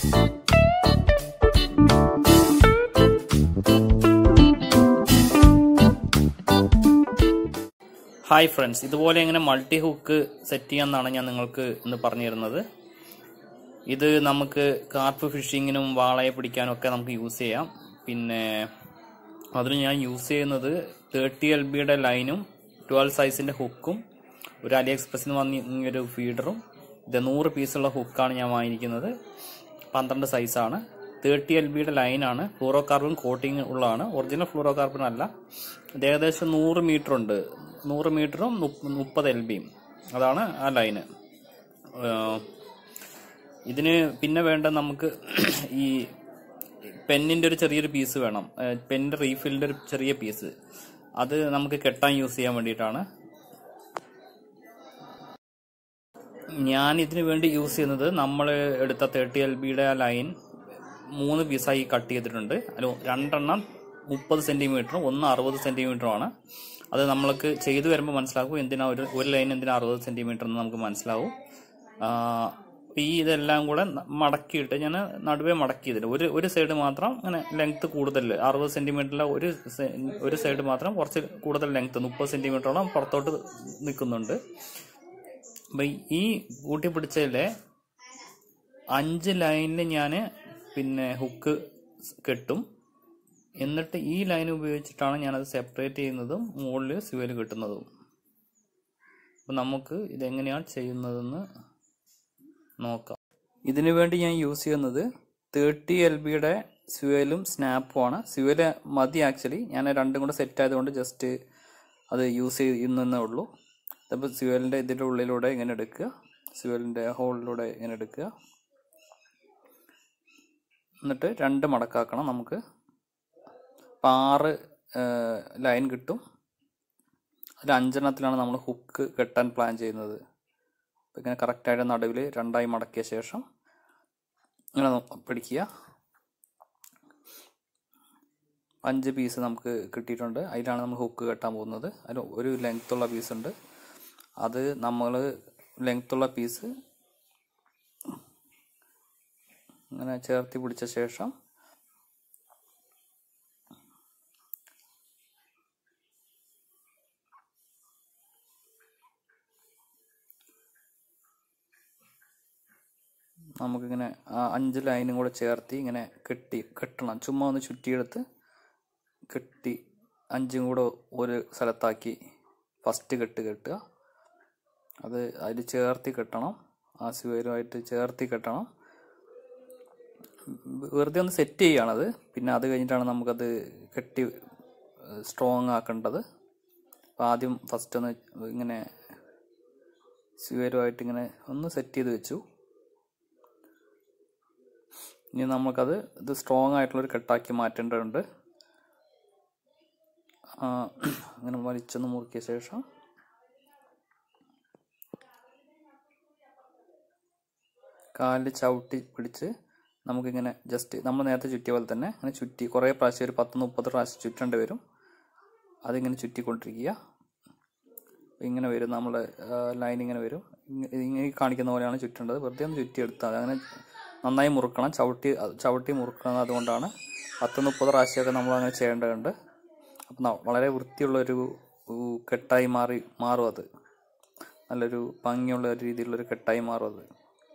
hi friends ഇതുപോലെ എങ്ങനെ multi hook set ചെയ്യാമെന്നാണ് ഞാൻ നിങ്ങൾക്ക് ഇന്ന് പറഞ്ഞു തരുന്നത് ഇത് നമുക്ക് കാർപ്പ് ഫിഷിങ്ങിനും വാളയെ പിടിക്കാനും ഒക്കെ നമുക്ക് യൂസ് ചെയ്യാം പിന്നെ അതിന് ഞാൻ യൂസ് ചെയ്യുന്നത് തേർട്ടി എൽ ബിയുടെ ലൈനും ട്വൽവ് സൈസിന്റെ ഹുക്കും ഒരു അലി എക്സ്പ്രസിന് വന്ന ഒരു ഫീഡറും ഇത് നൂറ് പീസുള്ള ഹുക്കാണ് ഞാൻ വാങ്ങിയിരിക്കുന്നത് പന്ത്രണ്ട് സൈസാണ് തേർട്ടി എൽ ബിയുടെ ലൈനാണ് ഫ്ലൂറോ കാർബൺ കോട്ടിംഗ് ഉള്ളതാണ് ഒറിജിനൽ ഫ്ലൂറോ കാർബൺ അല്ല ഇത് ഏകദേശം നൂറ് മീറ്റർ ഉണ്ട് നൂറ് മീറ്ററും മുപ്പത് എൽ ബിയും അതാണ് ആ ലൈന് ഇതിന് പിന്നെ വേണ്ട നമുക്ക് ഈ പെന്നിന്റെ ഒരു ചെറിയൊരു പീസ് വേണം പെന്നിന്റെ റീഫിലിന്റെ ഒരു ചെറിയ പീസ് അത് നമുക്ക് കെട്ടാൻ യൂസ് ചെയ്യാൻ വേണ്ടിയിട്ടാണ് ഞാൻ ഇതിനു വേണ്ടി യൂസ് ചെയ്യുന്നത് നമ്മൾ എടുത്ത തേർട്ടി എൽ ബിയുടെ ആ ലൈൻ മൂന്ന് പീസായി കട്ട് ചെയ്തിട്ടുണ്ട് അതിൽ രണ്ടെണ്ണം മുപ്പത് സെന്റിമീറ്ററും ഒന്ന് അറുപത് സെന്റിമീറ്ററുമാണ് അത് നമ്മൾക്ക് ചെയ്തു വരുമ്പോൾ മനസ്സിലാക്കും എന്തിനാ ഒരു ഒരു ലൈൻ എന്തിനാ അറുപത് സെന്റിമീറ്റർ എന്ന് നമുക്ക് മനസ്സിലാവും ഈ ഇതെല്ലാം കൂടെ മടക്കിയിട്ട് ഞാൻ നടുവേ മടക്കിയതില്ല ഒരു ഒരു സൈഡ് മാത്രം അങ്ങനെ ലെങ്ത് കൂടുതൽ അറുപത് സെന്റിമീറ്ററിലെ ഒരു ഒരു സൈഡ് മാത്രം കുറച്ച് കൂടുതൽ ലെങ്ത് മുപ്പത് സെന്റിമീറ്ററോളം പുറത്തോട്ട് നിൽക്കുന്നുണ്ട് അപ്പം ഈ കൂട്ടി പിടിച്ചതിലെ അഞ്ച് ലൈനിൽ ഞാൻ പിന്നെ ഹുക്ക് കെട്ടും എന്നിട്ട് ഈ ലൈൻ ഉപയോഗിച്ചിട്ടാണ് ഞാനത് സെപ്പറേറ്റ് ചെയ്യുന്നതും മുകളിൽ സ്യുവൽ കിട്ടുന്നതും അപ്പം നമുക്ക് ഇതെങ്ങനെയാണ് ചെയ്യുന്നതെന്ന് നോക്കാം ഇതിനു വേണ്ടി ഞാൻ യൂസ് ചെയ്യുന്നത് തേർട്ടി എൽ ബിയുടെ സ്യുവലും സ്നാപ്പും ആണ് സ്യുവല് മതി ആക്ച്വലി ഞാൻ രണ്ടും കൂടെ സെറ്റ് ആയതുകൊണ്ട് ജസ്റ്റ് അത് യൂസ് ചെയ്യുന്നേ ഉള്ളൂ അപ്പോൾ സ്യുവലിൻ്റെ ഇതിൻ്റെ ഉള്ളിലൂടെ ഇങ്ങനെ എടുക്കുക സ്യുവലിൻ്റെ ഹോളിലൂടെ ഇങ്ങനെ എടുക്കുക എന്നിട്ട് രണ്ട് മടക്കാക്കണം നമുക്ക് അപ്പം ആറ് ലൈൻ കിട്ടും അതിൽ അഞ്ചെണ്ണത്തിലാണ് നമ്മൾ ഹുക്ക് കെട്ടാൻ പ്ലാൻ ചെയ്യുന്നത് അപ്പം ഇങ്ങനെ കറക്റ്റായിട്ട് നടുവിൽ രണ്ടായി മടക്കിയ ശേഷം ഇങ്ങനെ പിടിക്കുക അഞ്ച് പീസ് നമുക്ക് കിട്ടിയിട്ടുണ്ട് അതിലാണ് നമ്മൾ ഹുക്ക് കെട്ടാൻ പോകുന്നത് അതിൽ ഒരു ലെങ്ത്തുള്ള പീസ് ഉണ്ട് അത് നമ്മൾ ലെങ്ത്തുള്ള പീസ് ഇങ്ങനെ ചേർത്തി പിടിച്ച ശേഷം നമുക്കിങ്ങനെ അഞ്ച് ലൈനും കൂടെ ചേർത്തി ഇങ്ങനെ കെട്ടി കെട്ടണം ചുമ്മാ ഒന്ന് ചുറ്റിയെടുത്ത് കെട്ടി അഞ്ചും കൂടെ ഒരു സ്ഥലത്താക്കി ഫസ്റ്റ് കെട്ട് കെട്ടുക അത് അതിൽ ചേർത്തി കെട്ടണം ആ സ്യുവലുമായിട്ട് ചേർത്തി കെട്ടണം വെറുതെ ഒന്ന് സെറ്റ് ചെയ്യുകയാണത് പിന്നെ അത് കഴിഞ്ഞിട്ടാണ് നമുക്കത് കെട്ടി സ്ട്രോങ് ആക്കേണ്ടത് അപ്പോൾ ആദ്യം ഫസ്റ്റ് ഒന്ന് ഇങ്ങനെ സ്യുവലുമായിട്ട് ഇങ്ങനെ ഒന്ന് സെറ്റ് ചെയ്ത് വെച്ചു ഇനി നമുക്കത് ഇത് സ്ട്രോങ് ആയിട്ടുള്ളൊരു കെട്ടാക്കി മാറ്റേണ്ടതുണ്ട് അങ്ങനെ വലിച്ചൊന്ന് മുറുക്കിയ ശേഷം കാലിൽ ചവിട്ടി പിടിച്ച് നമുക്കിങ്ങനെ ജസ്റ്റ് നമ്മൾ നേരത്തെ ചുറ്റിയ പോലെ തന്നെ അങ്ങനെ ചുറ്റി കുറേ പ്രാവശ്യം ഒരു പത്ത് മുപ്പത് പ്രാവശ്യം ചുറ്റേണ്ടി വരും അതിങ്ങനെ ചുറ്റിക്കൊണ്ടിരിക്കുക ഇങ്ങനെ വരും നമ്മുടെ ലൈൻ ഇങ്ങനെ വരും ഇങ്ങനെ കാണിക്കുന്ന പോലെയാണ് ചുറ്റേണ്ടത് വെറുതെ ഒന്ന് ചുറ്റിയെടുത്താൽ അങ്ങനെ നന്നായി മുറുക്കണം ചവിട്ടി ചവിട്ടി മുറുക്കണം അതുകൊണ്ടാണ് പത്ത് മുപ്പത് പ്രാവശ്യമൊക്കെ നമ്മൾ അങ്ങനെ ചെയ്യേണ്ടതുണ്ട് അപ്പം വളരെ വൃത്തിയുള്ളൊരു കെട്ടായി മാറി മാറും അത് നല്ലൊരു ഭംഗിയുള്ള ഒരു രീതിയിലുള്ളൊരു കെട്ടായി മാറും അത്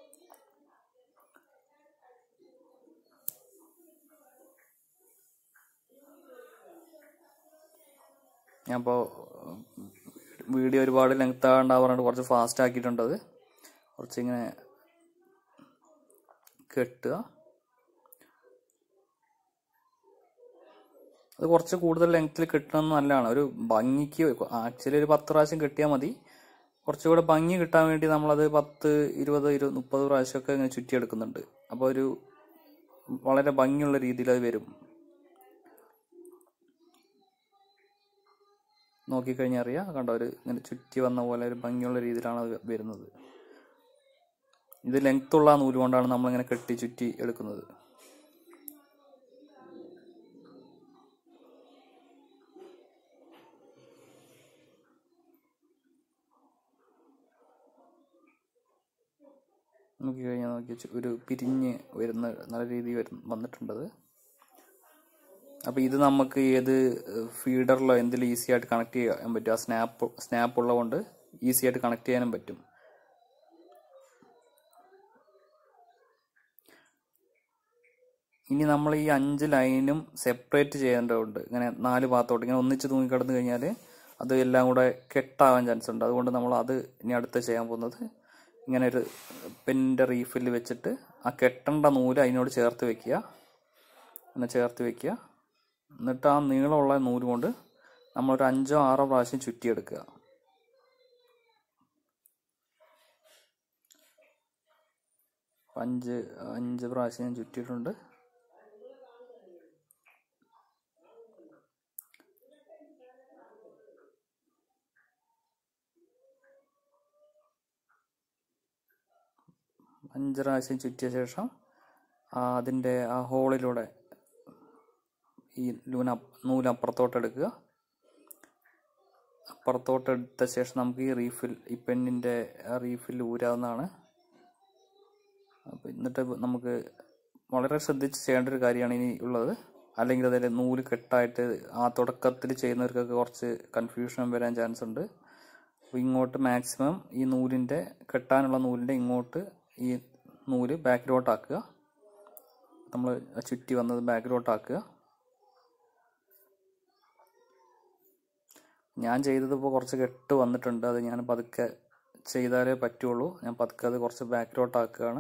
ഞാനിപ്പോൾ വീഡിയോ ഒരുപാട് ലെങ്ത് ആകാണ്ടാവാറുണ്ട് കുറച്ച് ഫാസ്റ്റ് ആക്കിയിട്ടുണ്ട് അത് കുറച്ച് ഇങ്ങനെ കെട്ടുക അത് കുറച്ച് കൂടുതൽ ലെങ്ത്തിൽ കെട്ടണം നല്ലതാണ് ഒരു ഭംഗിക്ക് ആക്ച്വലി ഒരു പത്ത് പ്രാവശ്യം കെട്ടിയാൽ മതി കുറച്ചുകൂടെ ഭംഗി കിട്ടാൻ വേണ്ടി നമ്മളത് പത്ത് ഇരുപത് ഇരുപത് മുപ്പത് പ്രാവശ്യമൊക്കെ ഇങ്ങനെ ചുറ്റിയെടുക്കുന്നുണ്ട് അപ്പോൾ ഒരു വളരെ ഭംഗിയുള്ള രീതിയിൽ അത് വരും നോക്കിക്കഴിഞ്ഞാൽ അറിയാം കണ്ടോ ഒരു ഇങ്ങനെ ചുറ്റി വന്ന പോലെ ഒരു ഭംഗിയുള്ള രീതിയിലാണ് അത് വരുന്നത് ഇത് ലെങ്ത്തുള്ള നൂല് കൊണ്ടാണ് നമ്മളിങ്ങനെ കെട്ടി ചുറ്റി എടുക്കുന്നത് നോക്കി കഴിഞ്ഞാൽ നോക്കി ചു- ഒരു പിരിഞ്ഞ് വരുന്ന നല്ല രീതിയിൽ വരും വന്നിട്ടുണ്ടത് അപ്പോൾ ഇത് നമുക്ക് ഏത് ഫീഡറിലോ എന്തെങ്കിലും ഈസി ആയിട്ട് കണക്ട് ചെയ്യാൻ പറ്റും ആ സ്നാപ്പ് സ്നാപ്പ് ഉള്ളതുകൊണ്ട് ഈസി ആയിട്ട് കണക്ട് ചെയ്യാനും പറ്റും ഇനി നമ്മൾ ഈ അഞ്ച് ലൈനും സെപ്പറേറ്റ് ചെയ്യേണ്ടതുണ്ട് ഇങ്ങനെ നാല് ഭാഗത്തോട്ട് ഇങ്ങനെ ഒന്നിച്ച് തൂങ്ങിക്കിടന്നു കഴിഞ്ഞാൽ അത് എല്ലാം കൂടെ കെട്ടാവാൻ ചാൻസ് ഉണ്ട് അതുകൊണ്ട് നമ്മൾ അത് ഇനി അടുത്ത് ചെയ്യാൻ പോകുന്നത് ഇങ്ങനെ ഒരു പെന്നിൻ്റെ റീഫിൽ വെച്ചിട്ട് ആ കെട്ടേണ്ട നൂല് അതിനോട് ചേർത്ത് വെക്കുക അങ്ങനെ ചേർത്ത് വെക്കുക എന്നിട്ട് ആ നീളമുള്ള നൂല് കൊണ്ട് നമ്മളൊരു അഞ്ചോ ആറോ പ്രാവശ്യം ചുറ്റിയെടുക്കുക അഞ്ച് അഞ്ച് പ്രാവശ്യം ഞാൻ ചുറ്റിയിട്ടുണ്ട് അഞ്ച് പ്രാവശ്യം ചുറ്റിയ ശേഷം ആ അതിൻ്റെ ആ ഹോളിലൂടെ ഈ ലൂന നൂല് അപ്പുറത്തോട്ട് എടുക്കുക അപ്പുറത്തോട്ട് എടുത്ത ശേഷം നമുക്ക് ഈ റീഫിൽ ഈ പെണ്ണിൻ്റെ ആ റീഫിൽ ഊരാവുന്നതാണ് അപ്പോൾ എന്നിട്ട് നമുക്ക് വളരെ ശ്രദ്ധിച്ച് ചെയ്യേണ്ട ഒരു കാര്യമാണ് ഇനി ഉള്ളത് അല്ലെങ്കിൽ അതിൽ നൂല് കെട്ടായിട്ട് ആ തുടക്കത്തിൽ ചെയ്യുന്നവർക്കൊക്കെ കുറച്ച് കൺഫ്യൂഷൻ വരാൻ ചാൻസ് ഉണ്ട് അപ്പോൾ ഇങ്ങോട്ട് മാക്സിമം ഈ നൂലിൻ്റെ കെട്ടാനുള്ള നൂലിൻ്റെ ഇങ്ങോട്ട് ഈ നൂല് ബാക്കിലോട്ടാക്കുക നമ്മൾ ചുറ്റി വന്നത് ബാക്കിലോട്ടാക്കുക ഞാൻ ചെയ്തതിപ്പോൾ കുറച്ച് കെട്ട് വന്നിട്ടുണ്ട് അത് ഞാൻ പതുക്കെ ചെയ്താലേ പറ്റുള്ളൂ ഞാൻ പതുക്കെ അത് കുറച്ച് ബാക്കിലോട്ടാക്കുകയാണ്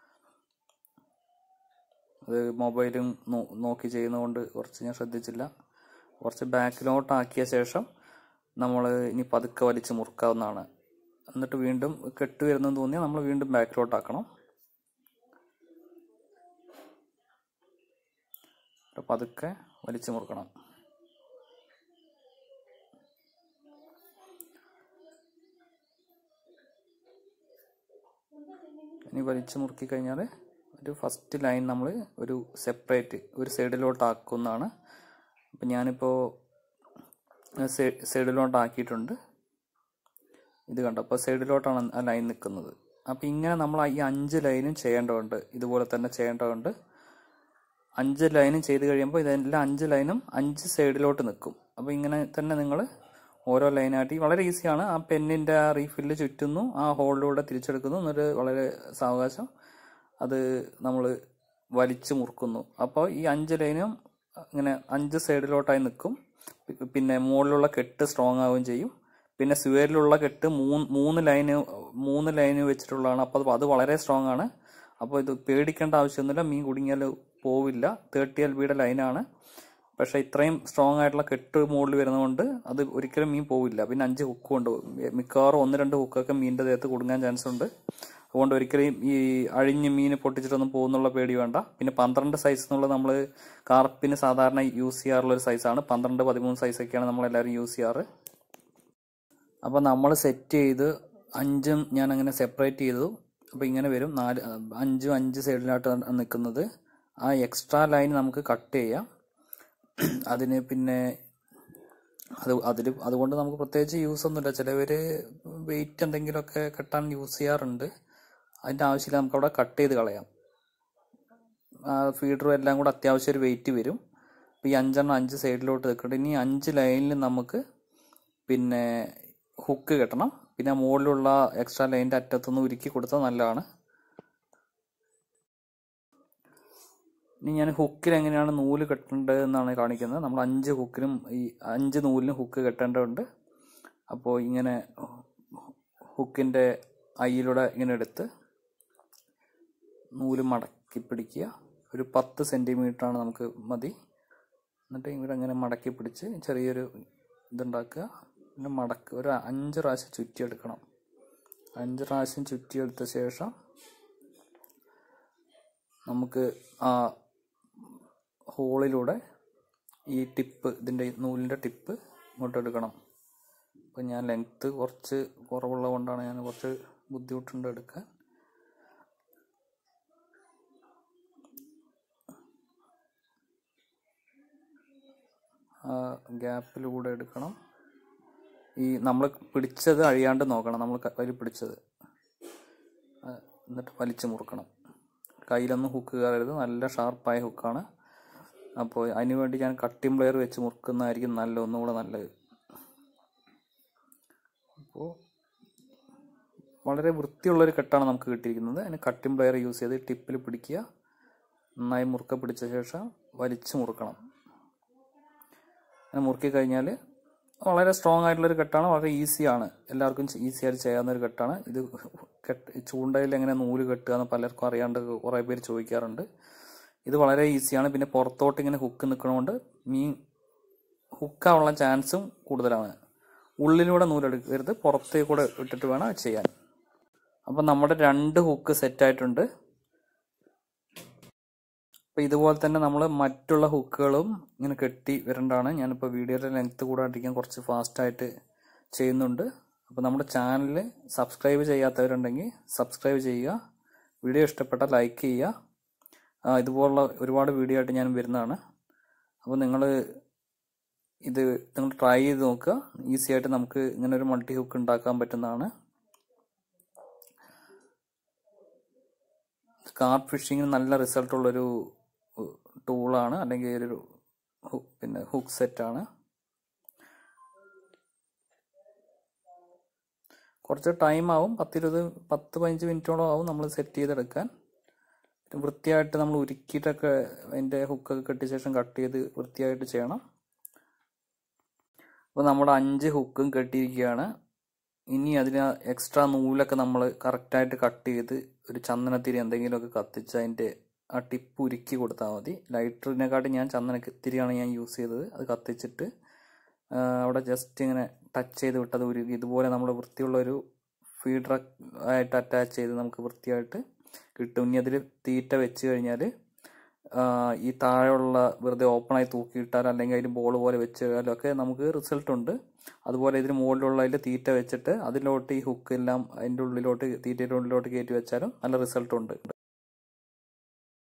അത് മൊബൈലും നോ- നോക്കി ചെയ്യുന്നതുകൊണ്ട് കുറച്ച് ഞാൻ ശ്രദ്ധിച്ചില്ല കുറച്ച് ബാക്കിലോട്ടാക്കിയ ശേഷം നമ്മൾ ഇനി പതുക്കെ വലിച്ച് മുറുക്കാവുന്നതാണ് എന്നിട്ട് വീണ്ടും കെട്ട് വരുന്നെന്ന് തോന്നിയാൽ നമ്മൾ വീണ്ടും ബാക്കിലോട്ടാക്കണം എന്നിട്ട് പതുക്കെ വലിച്ചു മുറുക്കണം ഇനി വലിച്ചു മുറുക്കി കഴിഞ്ഞാൽ ഒരു ഫസ്റ്റ് ലൈൻ നമ്മൾ ഒരു സെപ്പറേറ്റ് ഒരു സൈഡിലോട്ട് ആക്കുന്നതാണ് അപ്പം ഞാനിപ്പോൾ സൈഡിലോട്ട് ആക്കിയിട്ടുണ്ട് ഇത് കണ്ടോ അപ്പോൾ സൈഡിലോട്ടാണ് ആ ലൈൻ നിൽക്കുന്നത് അപ്പോൾ ഇങ്ങനെ നമ്മൾ ഈ അഞ്ച് ലൈനും ചെയ്യേണ്ടതുണ്ട് ഇതുപോലെ തന്നെ ചെയ്യേണ്ടതുണ്ട് അഞ്ച് ലൈനും ചെയ്ത് കഴിയുമ്പോൾ ഇതെല്ലാം അഞ്ച് ലൈനും അഞ്ച് സൈഡിലോട്ട് നിൽക്കും അപ്പോൾ ഇങ്ങനെ തന്നെ നിങ്ങൾ ഓരോ ലൈനായിട്ട് ഈ വളരെ ഈസിയാണ് ആ പെന്നിൻ്റെ ആ റീഫില്ല് ചുറ്റുന്നു ആ ഹോളിലൂടെ തിരിച്ചെടുക്കുന്നു എന്നിട്ട് വളരെ സാവകാശം അത് നമ്മൾ വലിച്ചു മുറുക്കുന്നു അപ്പോൾ ഈ അഞ്ച് ലൈനും ഇങ്ങനെ അഞ്ച് സൈഡിലോട്ടായി നിൽക്കും പി- പിന്നെ മുകളിലുള്ള കെട്ട് സ്ട്രോങ് ആവുകയും ചെയ്യും പിന്നെ സ്വേരിലുള്ള കെട്ട് മൂന്ന് മൂന്ന് ലൈന് മൂന്ന് ലൈന് വെച്ചിട്ടുള്ളതാണ് അപ്പോൾ അത് അത് വളരെ സ്ട്രോങ് ആണ് അപ്പോൾ ഇത് പേടിക്കേണ്ട ആവശ്യമൊന്നുമില്ല മീൻ കുടുങ്ങിയാൽ പോവില്ല തേർട്ടി എൽ ബിയുടെ ലൈനാണ് പക്ഷേ ഇത്രയും സ്ട്രോങ് ആയിട്ടുള്ള കെട്ട് മുകളിൽ വരുന്നതുകൊണ്ട് അത് ഒരിക്കലും മീൻ പോവില്ല പിന്നെ അഞ്ച് ഹുക്ക് കൊണ്ട് മിക്കവാറും ഒന്ന് രണ്ട് ഹുക്കൊക്കെ മീനിൻ്റെ ദേഹത്ത് കുടുങ്ങാൻ ചാൻസ് ഉണ്ട് അതുകൊണ്ട് ഒരിക്കലും ഈ അഴിഞ്ഞ് മീൻ പൊട്ടിച്ചിട്ടൊന്നും പോകുന്നുള്ള പേടി വേണ്ട പിന്നെ പന്ത്രണ്ട് സൈസ് എന്നുള്ളത് നമ്മൾ കാർപ്പിന് സാധാരണ യൂസ് ചെയ്യാറുള്ള ഒരു സൈസാണ് പന്ത്രണ്ട് പതിമൂന്ന് സൈസൊക്കെയാണ് നമ്മളെല്ലാവരും യൂസ് ചെയ്യാറ് അപ്പോൾ നമ്മൾ സെറ്റ് ചെയ്ത് അഞ്ചും ഞാൻ അങ്ങനെ സെപ്പറേറ്റ് ചെയ്തു അപ്പോൾ ഇങ്ങനെ വരും നാല് അഞ്ചും അഞ്ച് സൈഡിലായിട്ട് നിൽക്കുന്നത് ആ എക്സ്ട്രാ ലൈൻ നമുക്ക് കട്ട് ചെയ്യാം അതിന് പിന്നെ അത് അതിൽ അതുകൊണ്ട് നമുക്ക് പ്രത്യേകിച്ച് യൂസ് ഒന്നുമില്ല ചിലവർ വെയിറ്റ് എന്തെങ്കിലുമൊക്കെ കെട്ടാൻ യൂസ് ചെയ്യാറുണ്ട് അതിൻ്റെ ആവശ്യമില്ല നമുക്ക് അവിടെ കട്ട് ചെയ്ത് കളയാം ആ ഫീഡറും എല്ലാം കൂടെ അത്യാവശ്യം ഒരു വെയിറ്റ് വരും അപ്പോൾ ഈ അഞ്ചെണ്ണം അഞ്ച് സൈഡിലോട്ട് നിൽക്കുന്നുണ്ട് ഇനി അഞ്ച് ലൈനിൽ നമുക്ക് പിന്നെ ഹുക്ക് കെട്ടണം പിന്നെ മുകളിലുള്ള എക്സ്ട്രാ ലൈനിൻ്റെ അറ്റത്തുനിന്ന് ഉരുക്കി കൊടുത്താൽ നല്ലതാണ് ഇനി ഞാൻ ഹുക്കിൽ എങ്ങനെയാണ് നൂല് കെട്ടേണ്ടത് എന്നാണ് കാണിക്കുന്നത് നമ്മൾ അഞ്ച് ഹുക്കിനും ഈ അഞ്ച് നൂലിനും ഹുക്ക് കെട്ടേണ്ടതുണ്ട് അപ്പോൾ ഇങ്ങനെ ഹുക്കിൻ്റെ അയിലൂടെ ഇങ്ങനെ എടുത്ത് നൂല് മടക്കി പിടിക്കുക ഒരു പത്ത് സെൻറ്റിമീറ്ററാണ് നമുക്ക് മതി എന്നിട്ട് ഇവിടെ ഇങ്ങനെ മടക്കി പിടിച്ച് ചെറിയൊരു ഇതുണ്ടാക്കുക പിന്നെ മടക്ക് ഒരു അഞ്ച് പ്രാവശ്യം ചുറ്റിയെടുക്കണം അഞ്ച് പ്രാവശ്യം ചുറ്റിയെടുത്ത ശേഷം നമുക്ക് ആ ഹോളിലൂടെ ഈ ടിപ്പ് ഇതിൻ്റെ നൂലിൻ്റെ ടിപ്പ് ഇങ്ങോട്ട് എടുക്കണം അപ്പം ഞാൻ ലെങ്ത്ത് കുറച്ച് കുറവുള്ളത് കൊണ്ടാണ് ഞാൻ കുറച്ച് ബുദ്ധിമുട്ടുണ്ട് എടുക്കാൻ ആ ഗ്യാപ്പിലൂടെ എടുക്കണം ഈ നമ്മൾ പിടിച്ചത് അഴിയാണ്ട് നോക്കണം നമ്മൾ അതിൽ പിടിച്ചത് ആ, എന്നിട്ട് വലിച്ചു മുറുക്കണം കയ്യിലൊന്നും ഹുക്ക് കയറരുത് നല്ല ഷാർപ്പായ ഹുക്കാണ് അപ്പോൾ അതിന് വേണ്ടി ഞാൻ കട്ടിംഗ് പ്ലെയർ വെച്ച് മുറുക്കുന്നതായിരിക്കും നല്ല ഒന്നുകൂടെ നല്ലത് അപ്പോൾ വളരെ വൃത്തിയുള്ളൊരു കെട്ടാണ് നമുക്ക് കിട്ടിയിരിക്കുന്നത് അതിന് കട്ടിംഗ് പ്ലെയർ യൂസ് ചെയ്ത് ടിപ്പിൽ പിടിക്കുക നന്നായി മുറുക്ക പിടിച്ച ശേഷം വലിച്ചു മുറുക്കണം അങ്ങനെ മുറുക്കി കഴിഞ്ഞാൽ വളരെ സ്ട്രോങ് ആയിട്ടുള്ളൊരു കെട്ടാണ് വളരെ ഈസിയാണ് എല്ലാവർക്കും ഈസി ആയിട്ട് ചെയ്യാവുന്ന ഒരു കെട്ടാണ് ഇത് കെട്ട് ചൂണ്ടയിൽ എങ്ങനെ നൂല് കെട്ടുക എന്ന് പലർക്കും അറിയാണ്ട് കുറേ പേര് ചോദിക്കാറുണ്ട് ഇത് വളരെ ഈസിയാണ് പിന്നെ പുറത്തോട്ട് ഇങ്ങനെ ഹുക്ക് നിൽക്കണതുകൊണ്ട് മീൻ ഹുക്കാനുള്ള ചാൻസും കൂടുതലാണ് ഉള്ളിലൂടെ നൂലെടുക്കരുത് പുറത്തേക്ക് കൂടെ ഇട്ടിട്ട് വേണം അത് ചെയ്യാൻ അപ്പം നമ്മുടെ രണ്ട് ഹുക്ക് സെറ്റായിട്ടുണ്ട് അപ്പോൾ ഇതുപോലെ തന്നെ നമ്മൾ മറ്റുള്ള ഹുക്കുകളും ഇങ്ങനെ കെട്ടി വരേണ്ടതാണ് ഞാനിപ്പോൾ വീഡിയോയുടെ ലെങ്ത്ത് കൂടാണ്ടിരിക്കാൻ കുറച്ച് ഫാസ്റ്റായിട്ട് ചെയ്യുന്നുണ്ട് അപ്പോൾ നമ്മുടെ ചാനൽ സബ്സ്ക്രൈബ് ചെയ്യാത്തവരുണ്ടെങ്കിൽ സബ്സ്ക്രൈബ് ചെയ്യുക വീഡിയോ ഇഷ്ടപ്പെട്ടാൽ ലൈക്ക് ചെയ്യുക ആ, ഇതുപോലുള്ള ഒരുപാട് വീഡിയോ ആയിട്ട് ഞാൻ വരുന്നതാണ് അപ്പോൾ നിങ്ങൾ ഇത് നിങ്ങൾ ട്രൈ ചെയ്ത് നോക്കുക ഈസി ആയിട്ട് നമുക്ക് ഇങ്ങനെ ഒരു മൾട്ടി ഹുക്ക് ഉണ്ടാക്കാൻ പറ്റുന്നതാണ് കാർപ്പ് ഫിഷിങ്ങിന് നല്ല റിസൾട്ടുള്ളൊരു ടൂളാണ് അല്ലെങ്കിൽ ഒരു ഹു- പിന്നെ ഹുക്ക് സെറ്റാണ് കുറച്ച് ടൈം ആവും പത്തിരുപത് പത്ത് പതിനഞ്ച് മിനിറ്റോളം ആവും നമ്മൾ സെറ്റ് ചെയ്തെടുക്കാൻ പിന്നെ വൃത്തിയായിട്ട് നമ്മൾ ഉരുക്കിയിട്ടൊക്കെ അതിൻ്റെ ഹുക്കൊക്കെ കെട്ടിയ ശേഷം കട്ട് ചെയ്ത് വൃത്തിയായിട്ട് ചെയ്യണം അപ്പോൾ നമ്മുടെ അഞ്ച് ഹുക്കും കെട്ടിയിരിക്കുകയാണ് ഇനി അതിന് എക്സ്ട്രാ നൂലൊക്കെ നമ്മൾ കറക്റ്റായിട്ട് കട്ട് ചെയ്ത് ഒരു ചന്ദനത്തിരി എന്തെങ്കിലുമൊക്കെ കത്തിച്ച് അതിൻ്റെ ആ ടിപ്പ് ഉരുക്കി കൊടുത്താൽ മതി ലൈറ്ററിനെക്കാട്ടി ഞാൻ ചന്ദനത്തിരിയാണ് ഞാൻ യൂസ് ചെയ്തത് അത് കത്തിച്ചിട്ട് ആ, അവിടെ ജസ്റ്റ് ഇങ്ങനെ ടച്ച് ചെയ്ത് വിട്ടത് ഉരുകി ഇതുപോലെ നമ്മൾ വൃത്തിയുള്ള ഒരു ഫീഡർ ആയിട്ട് അറ്റാച്ച് ചെയ്ത് നമുക്ക് വൃത്തിയായിട്ട് കിട്ടും ഇനി അതിൽ തീറ്റ വെച്ച് കഴിഞ്ഞാൽ ഈ താഴെയുള്ള വെറുതെ ഓപ്പണായി തൂക്കിയിട്ടാൽ അല്ലെങ്കിൽ അതിൽ ബോൾ പോലെ വെച്ച് കഴിഞ്ഞാലും ഒക്കെ നമുക്ക് റിസൾട്ട് ഉണ്ട് അതുപോലെ ഇതിന് മുകളിലുള്ള അതിൽ തീറ്റ വെച്ചിട്ട് അതിലോട്ട് ഈ ഹുക്ക് എല്ലാം അതിൻ്റെ ഉള്ളിലോട്ട് തീറ്റയുടെ ഉള്ളിലോട്ട് കയറ്റി വെച്ചാലും നല്ല റിസൾട്ട് ഉണ്ട്